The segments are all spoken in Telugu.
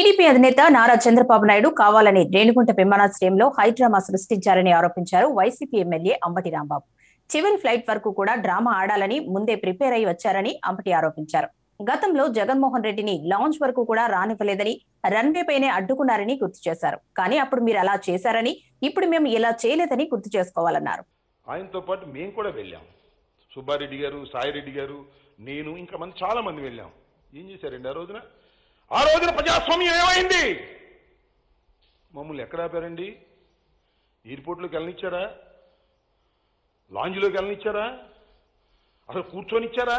టీడీపీ అధినేత నారా చంద్రబాబు నాయుడు కావాలని రేణిగుంట విమానాశ్రయంలో హైడ్రామా సృష్టించారని ఆరోపించారు వైసీపీ ఎమ్మెల్యే అంబటి రాంబాబు చివరి ఫ్లైట్ వరకు కూడా డ్రామా ఆడాలని ముందే ప్రిపేర్ అయి వచ్చారని అంబటి ఆరోపించారు గతంలో జగన్మోహన్ రెడ్డిని లాంచ్ వరకు కూడా రానివ్వలేదని రన్వే పైనే అడ్డుకున్నారని గుర్తు చేశారు కానీ అప్పుడు మీరు అలా చేశారని ఇప్పుడు మేము ఇలా చేయలేదని గుర్తు చేసుకోవాలన్నారు ఆయనతో పాటు మేము కూడా వెళ్ళాం సుబ్బారెడ్డి గారు సాయిరెడ్డి గారు నేను ఇంకా మంది చాలా మంది వెళ్ళాం ఏం చేశారండి ఆ రోజున ఆ రోజున ప్రజాస్వామ్యం ఏమైంది మమ్మల్ని ఎక్కడ ఆపారండి ఎయిర్పోర్ట్లోకి వెళ్ళనిచ్చారా లాంజ్లోకి వెళ్ళనిచ్చారా అసలు కూర్చొనిచ్చారా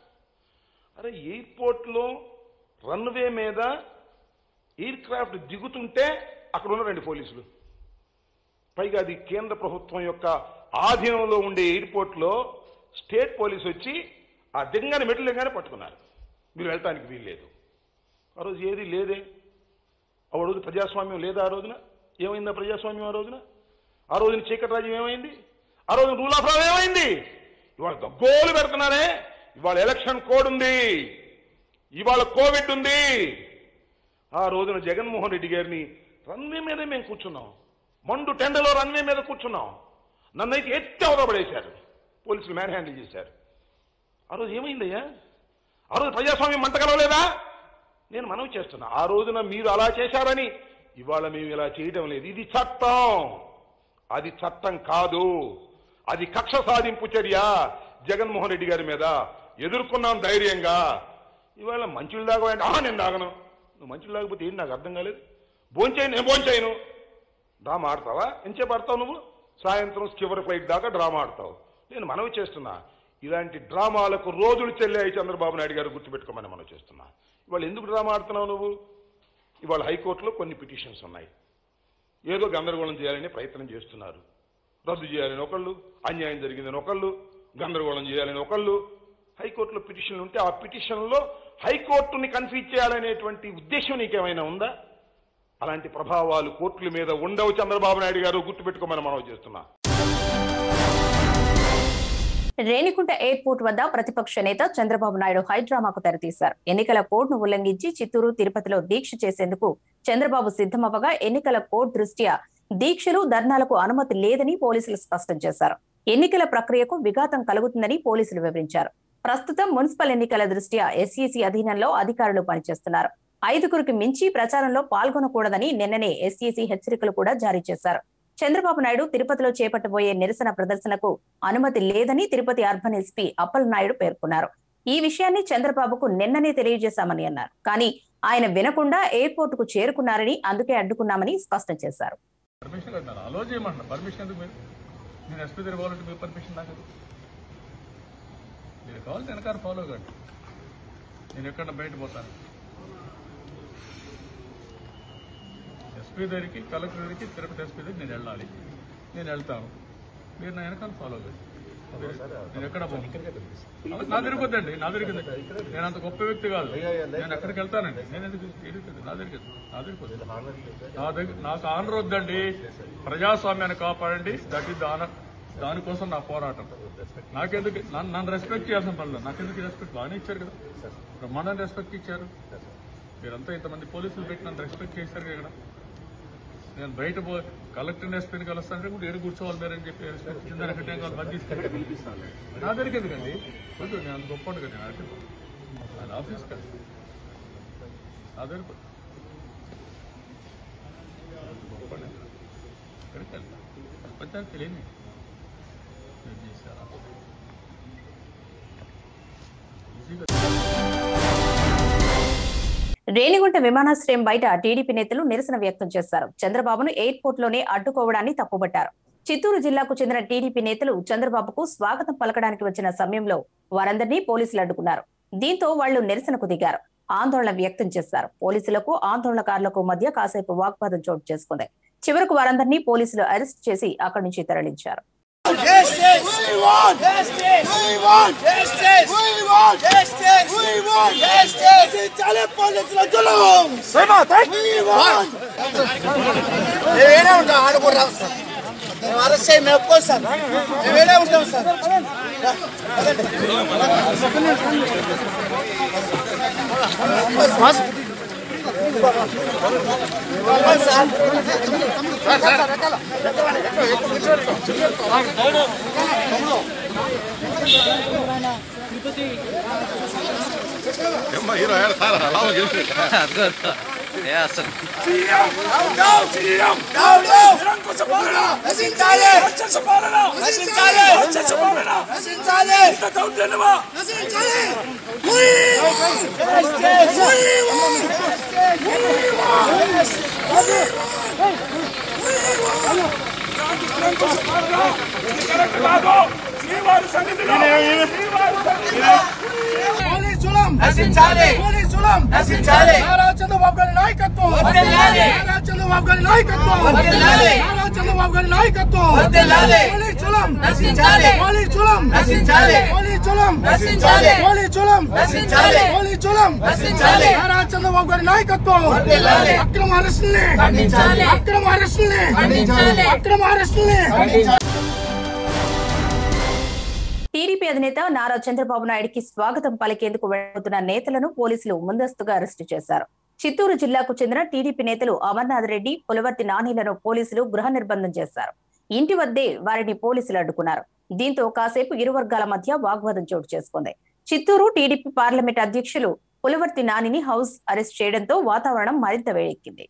అరే ఎయిర్పోర్ట్లో రన్వే మీద ఎయిర్ క్రాఫ్ట్ దిగుతుంటే అక్కడ ఉన్న రెండు పోలీసులు పైగా అది కేంద్ర ప్రభుత్వం యొక్క ఆధీనంలో ఉండే ఎయిర్పోర్ట్లో స్టేట్ పోలీస్ వచ్చి ఆ దిగంగానే మెట్లు దిగగానే పట్టుకున్నారు మీరు వెళ్ళటానికి వీల్లేదు ఆ రోజు ఏది లేదే ఆ రోజు ప్రజాస్వామ్యం లేదా ఆ రోజున ఏమైంది ఆ ప్రజాస్వామ్యం ఆ రోజున ఆ రోజున చీకటి రాజ్యం ఏమైంది ఆ రోజున రూల్ ఆఫ్ లా ఏమైంది ఇవాళ గగ్గోలు పెడుతున్నారే ఇవాళ ఎలక్షన్ కోడ్ ఉంది ఇవాళ కోవిడ్ ఉంది ఆ రోజున జగన్మోహన్ రెడ్డి గారిని రన్వే మీదే మేము కూర్చున్నాం మండు టెండలో రన్వే మీద కూర్చున్నాం నన్నైతే ఎత్తి అవరపడేశారు పోలీసులు మ్యాన్ హ్యాండిల్ చేశారు ఆ రోజు ఏమైందయ్యా ఆ రోజు ప్రజాస్వామ్యం మంట కలవలేదా నేను మనవి చేస్తున్నా ఆ రోజున మీరు అలా చేశారని ఇవాళ మేము ఇలా చేయడం లేదు ఇది చట్టం అది చట్టం కాదు అది కక్ష సాధింపు చర్య జగన్మోహన్ రెడ్డి గారి మీద ఎదుర్కొన్నాం ధైర్యంగా ఇవాళ మంచులు దాగా ఆ నేను దాగను నువ్వు మంచులు దాగపోతే ఏంటి నాకు అర్థం కాలేదు భోంచేయను నేను భోంచేయను డ్రామా ఆడతావా ఎంచేపు ఆడతావు నువ్వు సాయంత్రం చివరి ఫ్లైట్ దాకా డ్రామా ఆడతావు నేను మనవి చేస్తున్నా ఇలాంటి డ్రామాలకు రోజులు చెల్లాయి చంద్రబాబు నాయుడు గారు గుర్తుపెట్టుకోమని మనం చేస్తున్నా ఇవాళ ఎందుకు డ్రామా ఆడుతున్నావు నువ్వు ఇవాళ హైకోర్టులో కొన్ని పిటిషన్స్ ఉన్నాయి ఏదో గందరగోళం చేయాలని ప్రయత్నం చేస్తున్నారు రద్దు చేయాలని ఒకళ్ళు అన్యాయం జరిగిందని ఒకళ్ళు గందరగోళం చేయాలని ఒకళ్ళు హైకోర్టులో పిటిషన్లు ఉంటే ఆ పిటిషన్లో హైకోర్టుని కన్ఫ్యూజ్ చేయాలనేటువంటి ఉద్దేశం నీకేమైనా ఉందా అలాంటి ప్రభావాలు కోర్టుల మీద ఉండవు చంద్రబాబు నాయుడు గారు గుర్తుపెట్టుకోమని మనం చేస్తున్నా రేణిగుంట ఎయిర్పోర్ట్ వద్ద ప్రతిపక్ష నేత చంద్రబాబు నాయుడు హైడ్రామాకు తెరతీశారు ఎన్నికల కోడ్ను ఉల్లంఘించి చిత్తూరు తిరుపతిలో దీక్ష చేసేందుకు చంద్రబాబు సిద్ధమవ్వగా ఎన్నికల కోడ్ దృష్ట్యా దీక్షలు ధర్నాలకు అనుమతి లేదని పోలీసులు స్పష్టం చేశారు ఎన్నికల ప్రక్రియకు విఘాతం కలుగుతుందని పోలీసులు వివరించారు ప్రస్తుతం మున్సిపల్ ఎన్నికల దృష్ట్యా ఎస్ఈసి అధీనంలో అధికారులు పనిచేస్తున్నారు ఐదుగురికి మించి ప్రచారంలో పాల్గొనకూడదని నిన్ననే ఎస్ఈసి హెచ్చరికలు కూడా జారీ చేశారు చంద్రబాబు నాయుడు తిరుపతిలో చేపట్టబోయే నిరసన ప్రదర్శనకు అనుమతి లేదని తిరుపతి అర్బన్ ఎస్పీ అప్పల్ నాయుడు పేర్కొన్నారు ఈ విషయాన్ని చంద్రబాబుకు నిన్ననే తెలియజేశామని అన్నారు కానీ ఆయన వినకుండా ఎయిర్పోర్ట్ కు చేరుకున్నారని అందుకే అడ్డుకున్నామని స్పష్టం చేశారు పర్మిషన్ అన్నారు అలో చేయమంటారు పర్మిషన్ ఎందుకు మీరు నేను ఎస్పీ దగ్గర పోవాలంటే మీ పర్మిషన్ నాకు ఎందుకు? మీరు కావాలి వెనకాల ఫాలో కండి నేను ఎక్కడ బయట పోతాను ఎస్పీ దగ్గరికి కలెక్టర్ దగ్గరికి తిరుపతి ఎస్పీ దగ్గరికి నేను వెళ్ళాలి నేను వెళ్తాను మీరు నా వెనకాల ఫాలో కండి నేను ఎక్కడ పోను నా దగ్గరికి వద్దండి నా దగ్గరికి వద్దండి. నేను అంత గొప్ప వ్యక్తి కాదు నేను ఎక్కడికి వెళ్తానండి నేను ఎందుకు ఎందుకు- నా దగ్గరికి వద్దు. నా దగ్గరికి వద్దు. నా దగ్గర నాకు ఆనర్ వద్దండి ప్రజాస్వామ్యాన్ని కాపాడండి దట్ ఈస్ ఆనర్ దానికోసం నా పోరాటం నాకెందుకు నన్ను నన్ను రెస్పెక్ట్ చేయాల్సిన పనులు నాకెందుకు రెస్పెక్ట్ బాగానే ఇచ్చారు కదా బ్రహ్మాండాన్ని రెస్పెక్ట్ ఇచ్చారు మీరంతా ఇంతమంది పోలీసులు పెట్టి నన్ను రెస్పెక్ట్ చేశారు కదా నేను బయట పో కలెక్టర్ ఎస్పీని కలుస్తానంటే కూడా ఏడు కూర్చోవాలి మీరు అని చెప్పి రెస్పెక్ట్ ఇచ్చిన దానికంటే ఇంకా మంది తీసుకెళ్ళి నా దగ్గరికి ఎందుకండి వద్దు నేను అంత గొప్ప కదా నేను అడిగి ఆయన ఆఫీస్ కదా నా దగ్గర గొప్ప ఎక్కడికి వెళ్తా ప్రపంచానికి తెలియని నేను చేశారా ఈజీగా రేణిగుంట విమానాశ్రయం బయట టీడీపీ నేతలు నిరసన వ్యక్తం చేశారు చంద్రబాబును ఎయిర్పోర్ట్ లోనే అడ్డుకోవడాన్ని తప్పుబట్టారు చిత్తూరు జిల్లాకు చెందిన టీడీపీ నేతలు చంద్రబాబుకు స్వాగతం పలకడానికి వచ్చిన సమయంలో వారందరినీ పోలీసులు అడ్డుకున్నారు దీంతో వాళ్లు నిరసనకు దిగారు ఆందోళన వ్యక్తం చేశారు పోలీసులకు ఆందోళనకారులకు మధ్య కాసేపు వాగ్వాదం చోటు చేసుకుంది చివరకు వారందరినీ పోలీసులు అరెస్ట్ చేసి అక్కడి నుంచి తరలించారు Justice! We want justice! We want justice! We want justice! We want justice! చాలే పోలీసుల జులుం We want మేము ఏడే ఉంటాం ఆడుకోరా సార్ మేము అరెస్ట్ చేయి మేము ఒప్పుకోం సార్ మేము ఏడే ఉంటాం సార్ నశించాలి నశించాలి నశించాలి నశించాలి పోలీసులం నశించాలి. పోలీసులం నశించాలి. నారా చంద్రబాబు గారి నాయకత్వం వర్ధిల్లాలి. నారా చంద్రబాబు గారి నాయకత్వం వర్ధిల్లాలి. నారా చంద్రబాబు గారి నాయకత్వం వర్ధిల్లాలి. పోలీసులం నశించాలి. పోలీసులం నశించాలి. పోలీసులం నశించాలి. పోలీసులం నశించాలి. పోలీసులం నశించాలి. నారా చంద్రబాబు గారి నాయకత్వం వర్ధిల్లాలి. అక్రమ అరెస్టుల్ని ఖండించాలి. అక్రమ అరెస్టుల్ని ఖండించాలి. అక్రమ అరెస్టుల్ని టీడీపీ అధినేత నారా చంద్రబాబు నాయుడికి స్వాగతం పలికేందుకు వెళ్తున్న నేతలను పోలీసులు ముందస్తుగా అరెస్టు చేశారు చిత్తూరు జిల్లాకు చెందిన టీడీపీ నేతలు అమర్నాథ్ రెడ్డి పులవర్తి నానీలను పోలీసులు గృహ నిర్బంధం చేశారు ఇంటి వద్దే వారిని పోలీసులు అడ్డుకున్నారు దీంతో కాసేపు ఇరు వర్గాల మధ్య వాగ్వాదం చోటు చేసుకుంది చిత్తూరు టీడీపీ పార్లమెంట్ అధ్యక్షులు పులవర్తి నానిని హౌస్ అరెస్ట్ చేయడంతో వాతావరణం మరింత వేడెక్కింది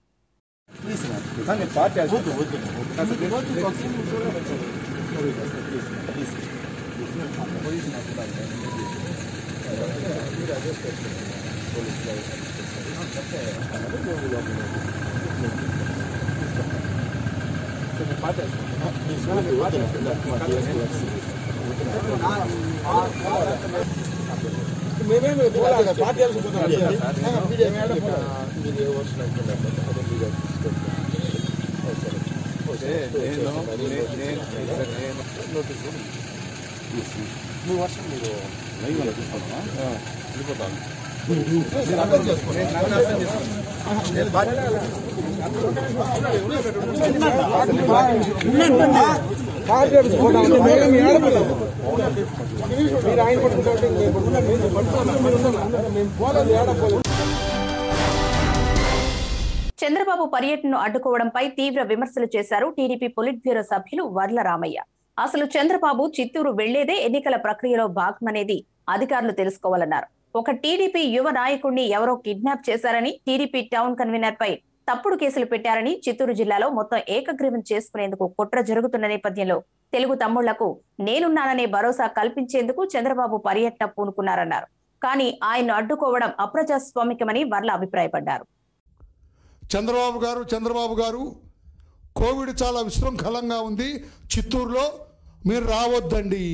చంద్రబాబు పర్యటనను అడ్డుకోవడంపై తీవ్ర విమర్శలు చేశారు టీడీపీ పొలిట్ బ్యూరో సభ్యులు వర్ల రామయ్య అసలు చంద్రబాబు చిత్తూరు వెళ్లేదే ఎన్నికల ప్రక్రియలో భాగమనేది అధికారులు తెలుసుకోవాలన్నారు ఒక టీడీపీ యువ నాయకుడిని ఎవరో కిడ్నాప్ చేశారని టీడీపీ టౌన్ కన్వీనర్ పై తప్పుడు కేసులు పెట్టారని చిత్తూరు జిల్లాలో మొత్తం ఏకగ్రీవం చేసుకునేందుకు కుట్ర జరుగుతున్న నేపథ్యంలో తెలుగు తమ్ముళ్లకు నేనున్నాననే భరోసా కల్పించేందుకు చంద్రబాబు పర్యటన పూనుకున్నారన్నారు కానీ ఆయన్ను అడ్డుకోవడం అప్రజాస్వామికమని వర్ల అభిప్రాయపడ్డారు చంద్రబాబు గారు చంద్రబాబు గారు కోవిడ్ చాలా విశృంఖలంగా ఉంది చిత్తూరులో మీరు రావద్దండి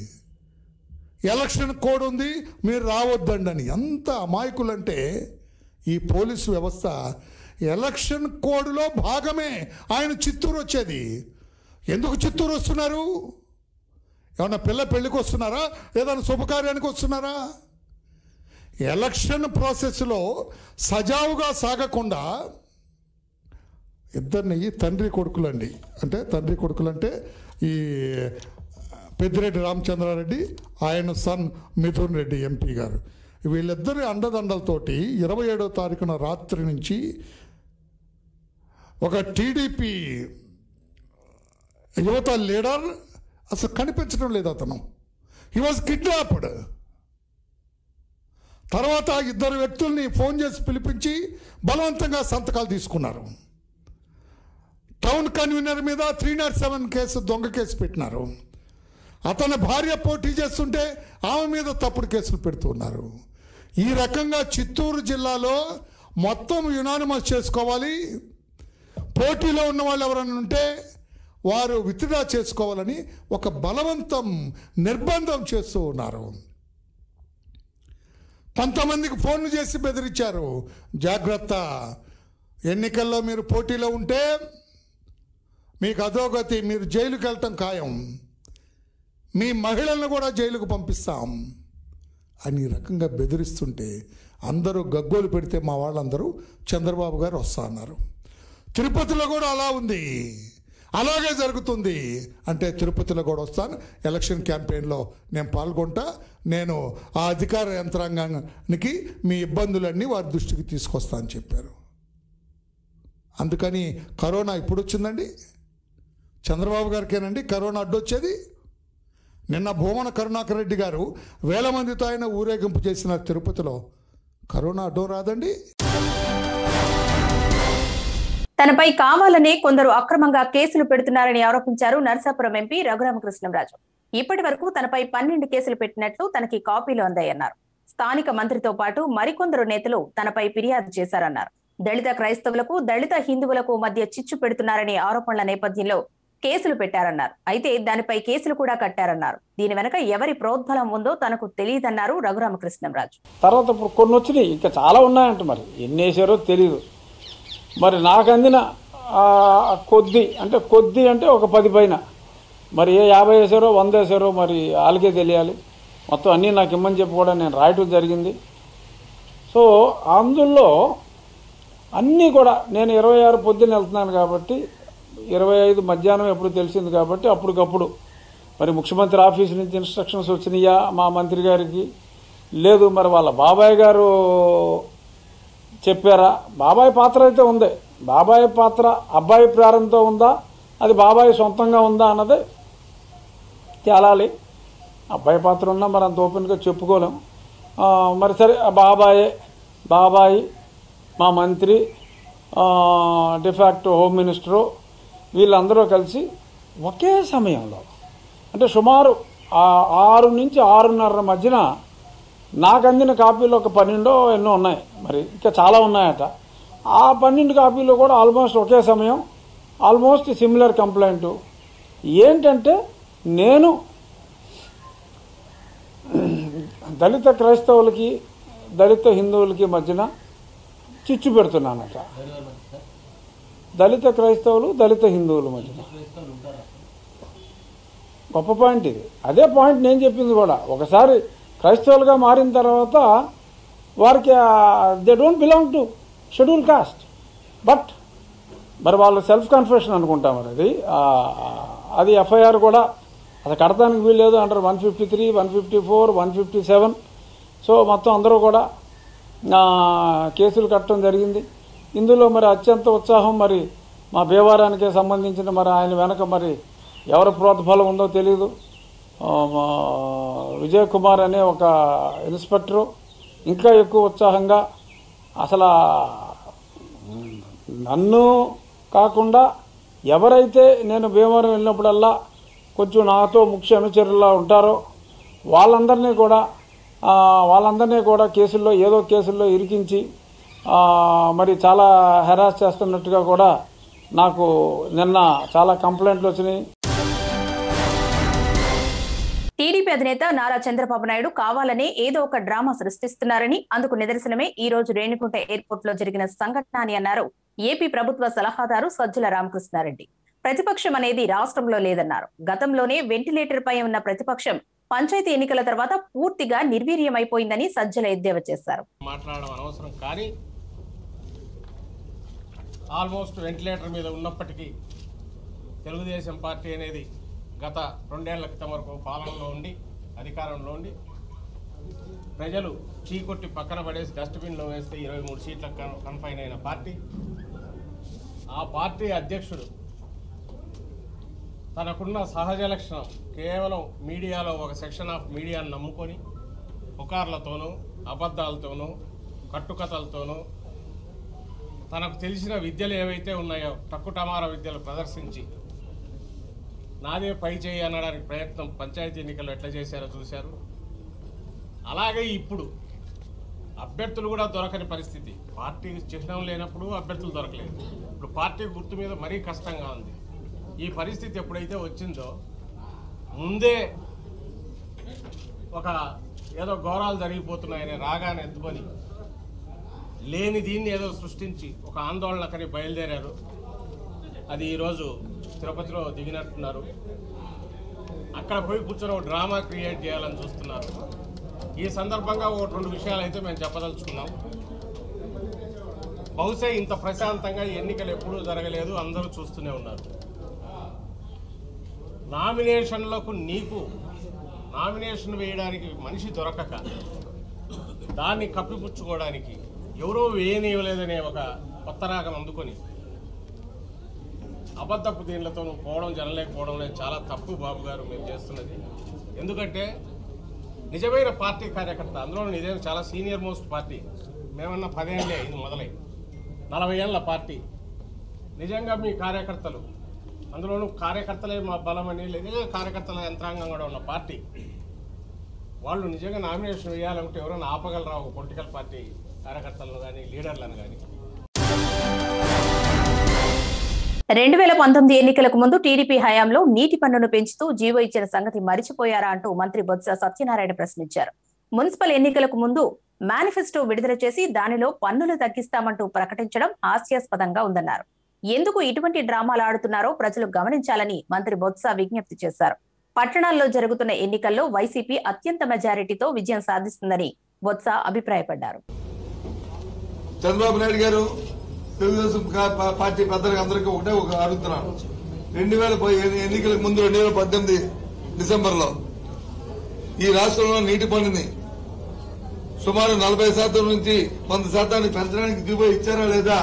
ఎలక్షన్ కోడ్ ఉంది మీరు రావద్దండి అని ఎంత అమాయకులంటే ఈ పోలీసు వ్యవస్థ ఎలక్షన్ కోడ్లో భాగమే ఆయన చిత్తూరు వచ్చేది ఎందుకు చిత్తూరు వస్తున్నారు ఏమన్నా పిల్ల పెళ్ళికి వస్తున్నారా ఏదైనా శుభకార్యానికి వస్తున్నారా ఎలక్షన్ ప్రాసెస్లో సజావుగా సాగకుండా ఇద్దరిని తండ్రి కొడుకులండి అంటే తండ్రి కొడుకులు అంటే ఈ పెద్దిరెడ్డి రామచంద్రారెడ్డి ఆయన సన్ మిథున్ రెడ్డి ఎంపీ గారు వీళ్ళిద్దరి అండదండలతోటి ఇరవై ఏడో తారీఖున రాత్రి నుంచి ఒక టీడీపీ యువత లీడర్ అసలు కనిపించడం లేదు అతను హీ వాజ్ కిడ్నాప్డ్ తర్వాత ఇద్దరు వ్యక్తుల్ని ఫోన్ చేసి పిలిపించి బలవంతంగా సంతకాలు తీసుకున్నారు టౌన్ కన్వీనర్ మీద త్రీ నాట్ సెవెన్ కేసు దొంగ కేసు పెట్టినారు అతని భార్య పోటీ చేస్తుంటే ఆమె మీద తప్పుడు కేసులు పెడుతున్నారు ఈ రకంగా చిత్తూరు జిల్లాలో మొత్తం యునానిమస్ చేసుకోవాలి పోటీలో ఉన్న వాళ్ళు ఎవరైనా ఉంటే వారు విత్డ్రా చేసుకోవాలని ఒక బలవంతం నిర్బంధం చేస్తూ ఉన్నారు కొంతమందికి ఫోన్లు చేసి బెదిరించారు జాగ్రత్త ఎన్నికల్లో మీరు పోటీలో ఉంటే మీకు అధోగతి మీరు జైలుకి వెళ్ళటం ఖాయం మీ మహిళలను కూడా జైలుకు పంపిస్తాం అని ఈ రకంగా బెదిరిస్తుంటే అందరూ గగ్గోలు పెడితే మా వాళ్ళందరూ చంద్రబాబు గారు వస్తా అన్నారు తిరుపతిలో కూడా అలా ఉంది అలాగే జరుగుతుంది అంటే తిరుపతిలో కూడా వస్తాను ఎలక్షన్ క్యాంపెయిన్లో నేను పాల్గొంటా నేను ఆ అధికార యంత్రాంగానికి మీ ఇబ్బందులన్నీ వారి దృష్టికి తీసుకొస్తా అని చెప్పారు అందుకని కరోనా ఇప్పుడు వచ్చిందండి చంద్రబాబు గారికేనండి కరోనా అడ్డొచ్చేది నిన్న భూమన కరుణాకర్ రెడ్డి గారు వేల మందితో ఆయన ఊరేగింపు చేసిన తిరుపతిలో కరోనా అడ్డం రాదండి తనపై కావాలనే కొందరు అక్రమంగా కేసులు పెడుతున్నారని ఆరోపించారు నర్సాపురం ఎంపీ రఘురామకృష్ణంరాజు ఇప్పటి వరకు తనపై పన్నెండు కేసులు పెట్టినట్లు తనకి కాపీలు అందాయన్నారు స్థానిక మంత్రితో పాటు మరికొందరు నేతలు తనపై ఫిర్యాదు చేశారన్నారు దళిత క్రైస్తవులకు దళిత హిందువులకు మధ్య చిచ్చు పెడుతున్నారనే ఆరోపణల నేపథ్యంలో కేసులు పెట్టారన్నారు అయితే దానిపై కేసులు కూడా కట్టారన్నారు దీని వెనక ఎవరి ప్రోద్బలం ఉందో తనకు తెలియదన్నారు రఘురామకృష్ణంరాజు తర్వాత ఇప్పుడు కొన్ని వచ్చినాయి ఇంకా చాలా ఉన్నాయంట మరి ఎన్ని వేసారో తెలియదు మరి నాకు అందిన ఆ, కొద్ది అంటే కొద్ది అంటే ఒక పది పైన మరి ఏ యాభై వేసారో వంద వేసారో మరి వాళ్ళకే తెలియాలి మొత్తం అన్నీ నాకు ఇమ్మని చెప్పి కూడా నేను రాయటం జరిగింది సో అందులో అన్నీ కూడా నేను ఇరవై ఆరు పొద్దున్న వెళ్తున్నాను కాబట్టి ఇరవై ఐదు మధ్యాహ్నం ఎప్పుడు తెలిసింది కాబట్టి అప్పటికప్పుడు మరి ముఖ్యమంత్రి ఆఫీస్ నుంచి ఇన్స్ట్రక్షన్స్ వచ్చినాయా మా మంత్రి గారికి లేదు మరి వాళ్ళ బాబాయ్ గారు చెప్పారా బాబాయ్ పాత్ర అయితే ఉంది బాబాయ్ పాత్ర అబ్బాయి ప్రేరణతో ఉందా అది బాబాయ్ సొంతంగా ఉందా అన్నది తేలాలి అబ్బాయి పాత్ర ఉన్నా మరి అంత ఓపెన్గా చెప్పుకోలేం ఆ, మరి సరే ఆ బాబాయే బాబాయి మా మంత్రి డిఫాక్ట్ హోమ్ మినిస్టరు వీళ్ళందరూ కలిసి ఒకే సమయంలో అంటే సుమారు ఆ ఆరు నుంచి ఆరున్నర మధ్యన నాకు అందిన కాపీలు ఒక పన్నెండో ఎన్నో ఉన్నాయి మరి ఇంకా చాలా ఉన్నాయట ఆ పన్నెండు కాపీలు కూడా ఆల్మోస్ట్ ఒకే సమయం ఆల్మోస్ట్ సిమిలర్ కంప్లైంట్ ఏంటంటే నేను దళిత క్రైస్తవులకి దళిత హిందువులకి మధ్యన చిచ్చు పెడుతున్నానట దళిత క్రైస్తవులు దళిత హిందువుల మధ్యన గొప్ప పాయింట్ ఇది అదే పాయింట్ నేను చెప్పింది కూడా ఒకసారి క్రైస్తవులుగా మారిన తర్వాత వారికి they don't belong to schedule caste but మరి వాళ్ళు సెల్ఫ్ కన్ఫెషన్ అనుకుంటా మరి అది ఆ, అది ఎఫ్ఐఆర్ కూడా అది కడతానికి వీల్లేదు అంటారు one fifty three one fifty four one fifty seven so మొత్తం అందరూ కూడా ఆ, కేసులు కట్టడం జరిగింది ఇందులో మరి అత్యంత ఉత్సాహం మరి మా భీవారానికే సంబంధించిన మరి ఆయన వెనక మరి ఎవరి ప్రోత్బలం ఉందో తెలియదు ఆ, మా విజయ్ కుమార్ అనే ఒక ఇన్స్పెక్టరు ఇంకా ఎక్కువ ఉత్సాహంగా అసలు నన్ను కాకుండా ఎవరైతే నేను భీమవరం వెళ్ళినప్పుడల్లా కొంచెం నాతో ముఖ్య అనుచరులా ఉంటారో వాళ్ళందరినీ కూడా ఆ, వాళ్ళందరినీ కూడా కేసుల్లో ఏదో కేసుల్లో ఇరికించి ఆ, మరి చాలా హెరాస్ చేస్తున్నట్టుగా కూడా నాకు నిన్న చాలా కంప్లైంట్లు వచ్చినాయి టీడీపీ అధినేత నారా చంద్రబాబు నాయుడు కావాలనే ఏదో ఒక డ్రామా సృష్టిస్తున్నారని అందుకు నిదర్శనమే ఈ రోజు రేణిగుంట ఎయిర్పోర్ట్ లో జరిగిన సంఘటన అని అన్నారు ఏపీ ప్రభుత్వ సలహాదారు సజ్జల రామకృష్ణారెడ్డి ప్రతిపక్షం అనేది రాష్ట్రంలో లేదన్నారు గతంలోనే వెంటిలేటర్ పై ఉన్న ప్రతిపక్షం పంచాయతీ ఎన్నికల తర్వాత పూర్తిగా నిర్వీర్యమైపోయిందని సజ్జల ఎద్దేవా చేశారు మాట్లాడడం అనవసరం కానీ ఆల్మోస్ట్ వెంటిలేటర్ మీద ఉన్నప్పటికీ తెలుగుదేశం పార్టీ అనేది గత రెండేళ్ల క్రితం వరకు పాలనలో ఉండి అధికారంలో ఉండి ప్రజలు చీకొట్టి పక్కన పడేసి డస్ట్బిన్లో వేస్తే ఇరవై మూడు సీట్లకు కన్- కన్ఫైన్ అయిన పార్టీ ఆ పార్టీ అధ్యక్షుడు తనకున్న సహజ లక్షణం కేవలం మీడియాలో ఒక సెక్షన్ ఆఫ్ మీడియాను నమ్ముకొని పుకార్లతోనూ అబద్ధాలతోనూ కట్టుకథలతోనూ తనకు తెలిసిన విద్యలు ఏవైతే ఉన్నాయో టక్కుటమార విద్యలు ప్రదర్శించి నాదే పై చేయి అనడానికి ప్రయత్నం పంచాయతీ ఎన్నికల్లో ఎట్లా చేశారో చూశారు అలాగే ఇప్పుడు అభ్యర్థులు కూడా దొరకని పరిస్థితి పార్టీ చిహ్నం లేనప్పుడు అభ్యర్థులు దొరకలేదు ఇప్పుడు పార్టీ గుర్తు మీద మరీ కష్టంగా ఉంది ఈ పరిస్థితి ఎప్పుడైతే వచ్చిందో ముందే ఒక ఏదో ఘోరాలు జరిగిపోతున్నాయనే రాగానే ఎత్తుకొని లేని దీన్ని ఏదో సృష్టించి ఒక ఆందోళనకని బయలుదేరారు అది ఈరోజు తిరుపతిలో దిగినట్టున్నారు అక్కడ పోయి కూర్చొని ఒక డ్రామా క్రియేట్ చేయాలని చూస్తున్నారు ఈ సందర్భంగా ఒక రెండు విషయాలు అయితే మేము చెప్పదలుచుకున్నాం బహుశా ఇంత ప్రశాంతంగా ఎన్నికలు ఎప్పుడూ జరగలేదు అందరూ చూస్తూనే ఉన్నారు నామినేషన్లకు నీకు నామినేషన్ వేయడానికి మనిషి దొరకక దాన్ని కప్పిపుచ్చుకోవడానికి ఎవరో వేయనివ్వలేదనే ఒక కొత్త రాగం అందుకొని అబద్ధపు దీనిలతో నువ్వు పోవడం జరగలేకపోవడం అనేది చాలా తప్పు బాబు గారు మీరు చేస్తున్నది ఎందుకంటే నిజమైన పార్టీ కార్యకర్త అందులో నిజం చాలా సీనియర్ మోస్ట్ పార్టీ మేమన్నా పదేళ్ళే ఇది మొదలై నలభై ఏళ్ళ పార్టీ నిజంగా మీ కార్యకర్తలు అందులోనూ కార్యకర్తలే మా బలమని లేదా కార్యకర్తల యంత్రాంగం కూడా ఉన్న పార్టీ వాళ్ళు నిజంగా నామినేషన్ వేయాలంటే ఎవరైనా ఆపగలరా ఒక పొలిటికల్ పార్టీ కార్యకర్తలను కానీ లీడర్లను కానీ రెండు వేల పంతొమ్మిది ఎన్నికలకు ముందు టీడీపీ హయాంలో నీటి పన్నును పెంచుతూ జీవో ఇచ్చిన సంగతి మరిచిపోయారా అంటూ మంత్రి బొత్స సత్యనారాయణ ప్రశ్నించారు మున్సిపల్ ఎన్నికలకు ముందు మేనిఫెస్టో విడుదల చేసి దానిలో పన్నులు తగ్గిస్తామంటూ ప్రకటించడం హాస్యాస్పదంగా ఉందన్నారు ఎందుకు ఇటువంటి డ్రామాలు ఆడుతున్నారో ప్రజలు గమనించాలని మంత్రి బొత్స విజ్ఞప్తి చేశారు పట్టణాల్లో జరుగుతున్న ఎన్నికల్లో వైసీపీ అత్యంత మెజారిటీతో విజయం సాధిస్తుందని బొత్స అభిప్రాయపడ్డారు చంద్రబాబు నాయుడు గారు తెలుగుదేశం కా- పా- పార్టీ పెద్దలకు అందరికీ ఒకటే ఒక అడుగుతున్నాను రెండు వేల ప- ఎన్ని- ఎన్నికలకు ముందు రెండు వేల పద్దెనిమిది డిసెంబర్ లో ఈ రాష్ట్రంలో నీటి పన్నుని సుమారు నలభై శాతం నుంచి వంద శాతాన్ని పెంచడానికి జీవో ఇచ్చారా లేదా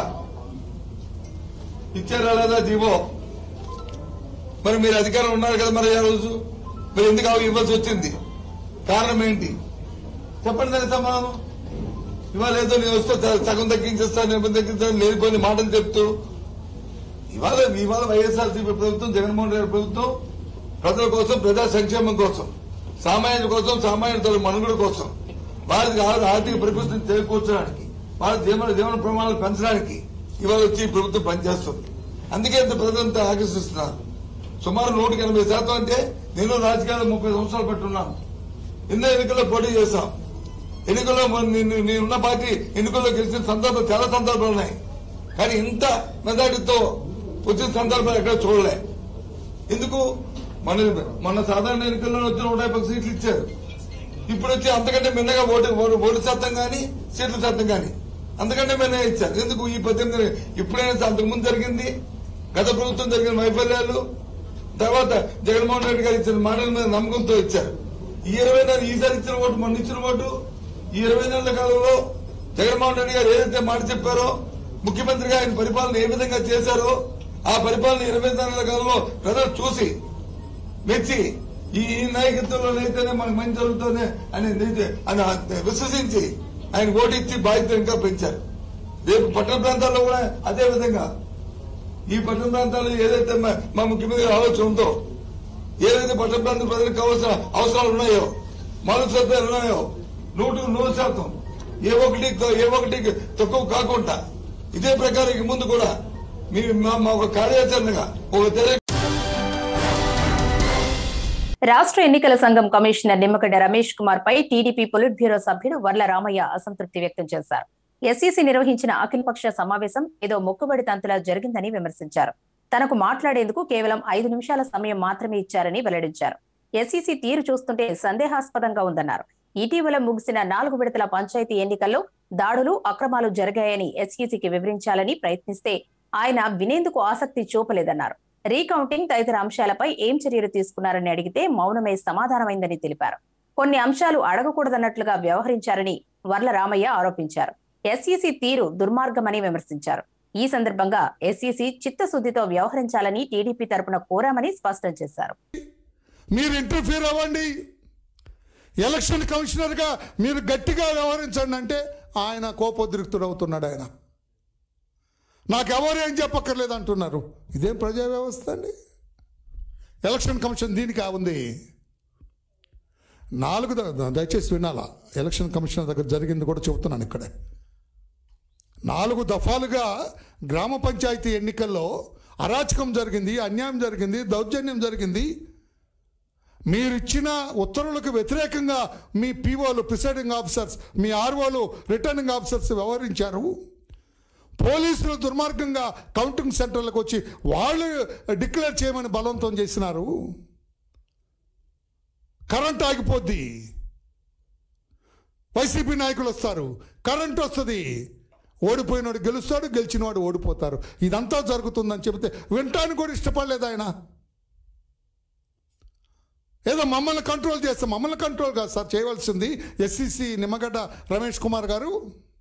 ఇచ్చారా లేదా జీవో మరి మీరు అధికారం ఉన్నారు కదా మరి ఆ రోజు మరి ఎందుకు అవి ఇవ్వాల్సి వచ్చింది కారణం ఏంటి చెప్పండి దానికి సమాధానం ఇవాళ ఏదో నేను వస్తే స- సగం తగ్గించేస్తాను నేను తగ్గిస్తాను లేనిపోయిన మాటలు చెప్తూ ఇవాళ ఇవాళ వైఎస్ఆర్సీపీ ప్రభుత్వం జగన్మోహన్ రెడ్డి ప్రభుత్వం ప్రజల కోసం ప్రజా సంక్షేమం కోసం సామాన్యుల కోసం సామాన్యుల మనుగడ కోసం వారికి ఆ- ఆర్థిక పరిస్థితిని చేకూర్చడానికి వాళ్ళ జీవన జీవన ప్రమాణాలు పెంచడానికి ఇవాళ వచ్చి ఈ ప్రభుత్వం పనిచేస్తుంది అందుకే ఇంత ప్రజలంతా ఆకర్షిస్తున్నారు సుమారు నూటికి ఎనభై శాతం అంటే నేను రాజకీయాలు ముప్పై సంవత్సరాలు పట్టున్నాను ఎన్నో ఎన్నికల్లో పోటీ చేశాం ఎన్నికల్లో మన- నీ- నీ ఉన్న పార్టీ ఎన్నికల్లో గెలిచిన సందర్భం చాలా సందర్భాలు ఉన్నాయి కానీ ఇంత మెజార్టీతో వచ్చిన సందర్భాలు ఎక్కడ చూడలే ఎందుకు మన మన సాధారణ ఎన్నికల్లో వచ్చిన నూట యాభై సీట్లు ఇచ్చారు ఇప్పుడు వచ్చి అంతకంటే మిన్నగా ఓటు ఓటు- ఓటు శాతం కానీ సీట్ల శాతం కానీ అంతకంటే మిన్నగా ఇచ్చారు ఎందుకు ఈ పద్దెనిమిది ఇప్పుడైనా అంతకుముందు జరిగింది గత ప్రభుత్వం జరిగిన వైఫల్యాలు తర్వాత జగన్మోహన్ రెడ్డి గారు ఇచ్చిన మాటల మీద నమ్మకంతో ఇచ్చారు ఈ ఇరవై నెలలు ఈసారి ఇచ్చిన ఓటు మొన్న ఇచ్చిన ఓటు ఈ ఇరవై నెలల కాలంలో జగన్మోహన్ రెడ్డి గారు ఏదైతే మాట చెప్పారో ముఖ్యమంత్రిగా ఆయన పరిపాలన ఏ విధంగా చేశారో ఆ పరిపాలన ఇరవై నెలల కాలంలో ప్రజలు చూసి మెచ్చి ఈ ఈ నాయకత్వంలో అయితేనే మనకు మంచి జరుగుతుంది అని నిజ- అని విశ్వసించి ఆయన ఓటు ఇచ్చి బాధ్యత ఇంకా పెంచారు రేపు పట్టణ ప్రాంతాల్లో కూడా అదే విధంగా ఈ పట్టణ ప్రాంతాల్లో ఏదైతే మా మా ముఖ్యమంత్రి ఆలోచన ఉందో ఏదైతే పట్టణ ప్రాంత ప్రజలకు కావాల్సిన అవసరాలు ఉన్నాయో మౌలిక సదుపాయాలు ఉన్నాయో నూటికి నూరు శాతం ఏ ఒకటి ఏ ఒకటి తక్కువ కాకుండా ఇదే ప్రకారం ఇక ముందు కూడా మీ మా మా ఒక కార్యాచరణగా ఒక తెర రాష్ట్ర ఎన్నికల సంఘం కమిషనర్ నిమ్మగడ్డ రమేష్ కుమార్ పై టీడీపీ పొలిట్ బ్యూరో సభ్యుడు వర్ల రామయ్య అసంతృప్తి వ్యక్తం చేశారు ఎస్ఈసీ నిర్వహించిన అఖిలపక్ష సమావేశం ఏదో మొక్కుబడి తంతులా జరిగిందని విమర్శించారు తనకు మాట్లాడేందుకు కేవలం ఐదు నిమిషాల సమయం మాత్రమే ఇచ్చారని వెల్లడించారు ఎస్ఈసీ తీరు చూస్తుంటే సందేహాస్పదంగా ఉందన్నారు ఇటీవల ముగిసిన నాలుగు విడతల పంచాయతీ ఎన్నికల్లో దాడులు అక్రమాలు జరిగాయని ఎస్ఈసీకి వివరించాలని ప్రయత్నిస్తే ఆయన వినేందుకు ఆసక్తి చూపలేదన్నారు రీకౌంటింగ్ తదితర అంశాలపై ఏం చర్యలు తీసుకున్నారని అడిగితే మౌనమే సమాధానమైందని తెలిపారు కొన్ని అంశాలు అడగకూడదన్నట్లుగా వ్యవహరించారని వర్ల రామయ్య ఆరోపించారు ఎస్ఈసీ తీరు దుర్మార్గమని విమర్శించారు ఈ సందర్భంగా ఎస్ఈసీ చిత్తశుద్ధితో వ్యవహరించాలని టీడీపీ తరపున కోరామని స్పష్టం చేశారు మీరు ఇంటర్ఫీర్ అవ్వండి ఎలక్షన్ కమిషనర్గా మీరు గట్టిగా వ్యవహరించండి అంటే ఆయన కోపోద్రిక్తుడు అవుతున్నాడు ఆయన నాకెవరు ఏం చెప్పక్కర్లేదు అంటున్నారు ఇదేం ప్రజా వ్యవస్థ అండి ఎలక్షన్ కమిషన్ దీనికి ఉంది నాలుగు ద- దయచేసి వినాలా ఎలక్షన్ కమిషనర్ దగ్గర జరిగింది కూడా చెబుతున్నాను ఇక్కడే నాలుగు దఫాలుగా గ్రామ పంచాయతీ ఎన్నికల్లో అరాచకం జరిగింది అన్యాయం జరిగింది దౌర్జన్యం జరిగింది మీరిచ్చిన ఉత్తర్వులకు వ్యతిరేకంగా మీ పీఓలు ప్రిసైడింగ్ ఆఫీసర్స్ మీ ఆర్ఓలు రిటర్నింగ్ ఆఫీసర్స్ వ్యవహరించారు పోలీసులు దుర్మార్గంగా కౌంటింగ్ సెంటర్లకు వచ్చి వాళ్ళు డిక్లేర్ చేయమని బలవంతం చేసినారు కరెంట్ ఆగిపోద్ది వైసీపీ నాయకులు వస్తారు కరెంట్ వస్తుంది ఓడిపోయినవాడు గెలుస్తాడు గెలిచినవాడు ఓడిపోతారు ఇదంతా జరుగుతుందని చెబితే వినటానికి కూడా ఇష్టపడలేదు ఆయన ఏదో మమ్మల్ని కంట్రోల్ చేస్తే మమ్మల్ని కంట్రోల్ కాదు సార్ చేయవలసింది ఎస్సీసీ నిమ్మగడ్డ రమేష్ కుమార్ గారు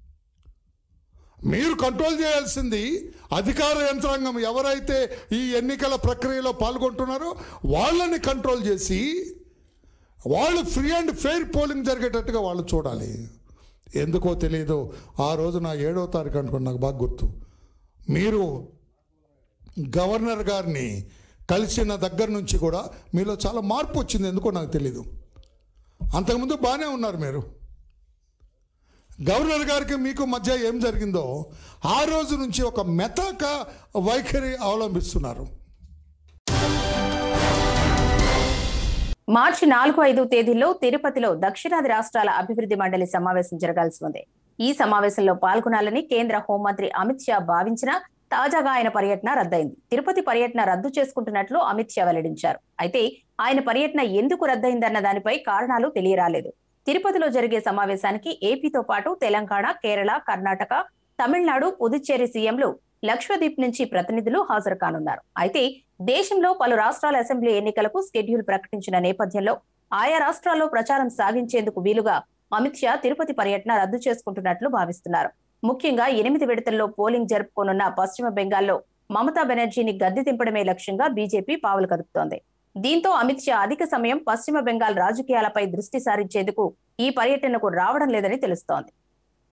మీరు కంట్రోల్ చేయాల్సింది అధికార యంత్రాంగం ఎవరైతే ఈ ఎన్నికల ప్రక్రియలో పాల్గొంటున్నారో వాళ్ళని కంట్రోల్ చేసి వాళ్ళు ఫ్రీ అండ్ ఫెయిర్ పోలింగ్ జరిగేటట్టుగా వాళ్ళు చూడాలి ఎందుకో తెలియదు ఆ రోజు నా ఏడో తారీఖు అనుకుని నాకు బాగా గుర్తు మీరు గవర్నర్ గారిని కలిసిన దగ్గర నుంచి కూడా మీలో చాలా మార్పు వచ్చింది ఎందుకో నాకు తెలీదు అంతకుముందు బాగానే ఉన్నారు మీరు గవర్నర్ గారికి మీకు మధ్య ఏం జరిగిందో ఆ రోజు నుంచి ఒక మెతక వైఖరి అవలంబిస్తున్నారు మార్చి నాలుగు ఐదు తేదీల్లో తిరుపతిలో దక్షిణాది రాష్ట్రాల అభివృద్ధి మండలి సమావేశం జరగాల్సి ఉంది ఈ సమావేశంలో పాల్గొనాలని కేంద్ర హోంమంత్రి అమిత్ షా భావించినా తాజాగా ఆయన పర్యటన రద్దయింది తిరుపతి పర్యటన రద్దు చేసుకుంటున్నట్లు అమిత్ షా వెల్లడించారు అయితే ఆయన పర్యటన ఎందుకు రద్దయిందన్న దానిపై కారణాలు తెలియరాలేదు తిరుపతిలో జరిగే సమావేశానికి ఏపీతో పాటు తెలంగాణ కేరళ కర్ణాటక తమిళనాడు పుదుచ్చేరి సీఎంలు లక్షద్వీప్ నుంచి ప్రతినిధులు హాజరు కానున్నారు అయితే దేశంలో పలు రాష్ట్రాల అసెంబ్లీ ఎన్నికలకు స్కెడ్యూల్ ప్రకటించిన నేపథ్యంలో ఆయా రాష్ట్రాల్లో ప్రచారం సాగించేందుకు వీలుగా అమిత్ షా తిరుపతి పర్యటన రద్దు చేసుకుంటున్నట్లు భావిస్తున్నారు ముఖ్యంగా ఎనిమిది విడతల్లో పోలింగ్ జరుపుకోనున్న పశ్చిమ బెంగాల్లో మమతా బెనర్జీని గద్దె దింపడమే లక్ష్యంగా బీజేపీ పావులు కదుపుతోంది దీంతో అమిత్ షా అధిక సమయం పశ్చిమ బెంగాల్ రాజకీయాలపై దృష్టి సారించేందుకు ఈ పర్యటనకు రావడం లేదని తెలుస్తోంది